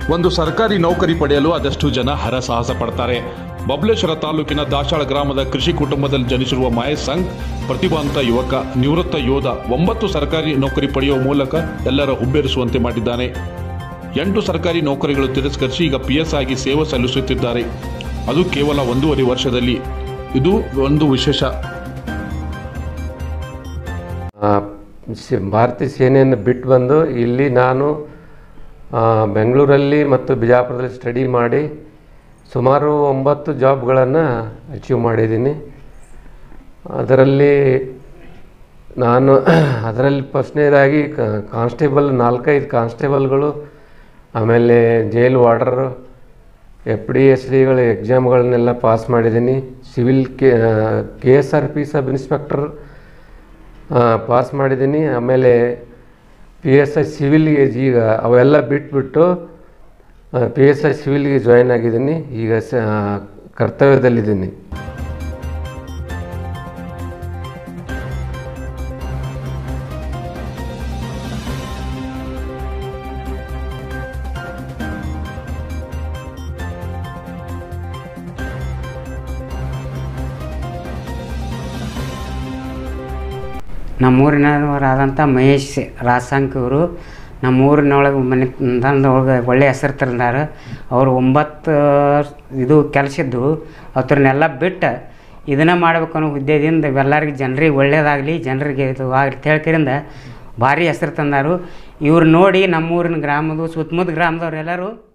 ಒಂದು ಸರ್ಕಾರಿ ನೌಕರಿ ಪಡೆಯಲು ಅದೆಷ್ಟು ಜನ ಹರಸಾಹಸ ಪಡ್ತಾರೆ ಬಬಲೇಶ್ವರ ತಾಲೂಕಿನ ದಾಶಾಳ ಗ್ರಾಮದ ಕೃಷಿ ಕುಟುಂಬದಲ್ಲಿ ಜನಿಸಿರುವ ಮಹೇಶ್ ಸಂಘ್ ಪ್ರತಿಭಾಂತ ಯುವಕ ನಿವೃತ್ತ ಯೋಧ ಒಂಬತ್ತು ಸರ್ಕಾರಿ ನೌಕರಿ ಪಡೆಯುವ ಮೂಲಕ ಎಲ್ಲರ ಹುಬ್ಬೇರಿಸುವಂತೆ ಮಾಡಿದ್ದಾನೆ ಎಂಟು ಸರ್ಕಾರಿ ನೌಕರಿಗಳು ತಿರಸ್ಕರಿಸಿ ಈಗ ಪಿ ಎಸ್ ಆಗಿ ಸೇವೆ ಸಲ್ಲಿಸುತ್ತಿದ್ದಾರೆ ಅದು ಕೇವಲ ಒಂದೂವರೆ ವರ್ಷದಲ್ಲಿ ಇದು ಒಂದು ವಿಶೇಷ ಆ, ಸಿ- ಭಾರತೀಯ ಸೇನೆಯನ್ನು ಬಿಟ್ಟು ಬಂದು ಇಲ್ಲಿ ನಾನು ಆ, ಬೆಂಗಳೂರಲ್ಲಿ ಮತ್ತು ಬಿಜಾಪುರದಲ್ಲಿ ಸ್ಟಡಿ ಮಾಡಿ ಸುಮಾರು ಒಂಬತ್ತು ಜಾಬ್ಗಳನ್ನು ಅಚೀವ್ ಮಾಡಿದ್ದೀನಿ ಅದರಲ್ಲಿ ನಾನು ಅದರಲ್ಲಿ ಫಸ್ಟ್ನೇದಾಗಿ ಕಾನ್ಸ್ಟೇಬಲ್ ನಾಲ್ಕೈದು ಕಾನ್ಸ್ಟೇಬಲ್ಗಳು ಆಮೇಲೆ jail warder F D S ಡಿಗಳ ಎಕ್ಸಾಮ್ಗಳನ್ನೆಲ್ಲ ಪಾಸ್ ಮಾಡಿದ್ದೀನಿ civil K K S R P sub inspector pass ಮಾಡಿದ್ದೀನಿ ಆಮೇಲೆ ಪಿ ಎಸ್ ಐ ಸಿವಿಲ್ಗೆ ಈಗ ಅವೆಲ್ಲ ಬಿಟ್ಬಿಟ್ಟು ಪಿ ಎಸ್ ಐ ಸಿವಿಲ್ಗೆ ಜಾಯ್ನ್ ಆಗಿದ್ದೀನಿ ಈಗ ಸ ಕರ್ತವ್ಯದಲ್ಲಿದ್ದೀನಿ ನಮ್ಮೂರಿನವರಾದಂಥ ಮಹೇಶ್ ರಾಸಾಂಕ್ ಇವರು ನಮ್ಮೂರಿನೊಳಗೆ ಮನೆ ತಂದೊಳಗೆ ಒಳ್ಳೆ ಹೆಸರು ತಂದಾರ ಅವರು ಒಂಬತ್ತು ಇದು ಕೆಲಸ ಇದ್ದು ಅವ್ರನ್ನೆಲ್ಲ ಬಿಟ್ಟು ಇದನ್ನು ಮಾಡ್ಬೇಕು ಅನ್ನೋ ಉದ್ದೇಶದಿಂದ ಎಲ್ಲರಿಗೆ ಜನರಿಗೆ ಒಳ್ಳೇದಾಗಲಿ ಜನರಿಗೆ ಇದು ಆಗಲಿ ತಿಳ್ಕರಿಂದ ಭಾರಿ ಹೆಸರು ತಂದಾರು ಇವ್ರು ನೋಡಿ ನಮ್ಮೂರಿನ ಗ್ರಾಮದ ಸುತ್ತಮುತ್ತ ಗ್ರಾಮದವ್ರೆಲ್ಲರೂ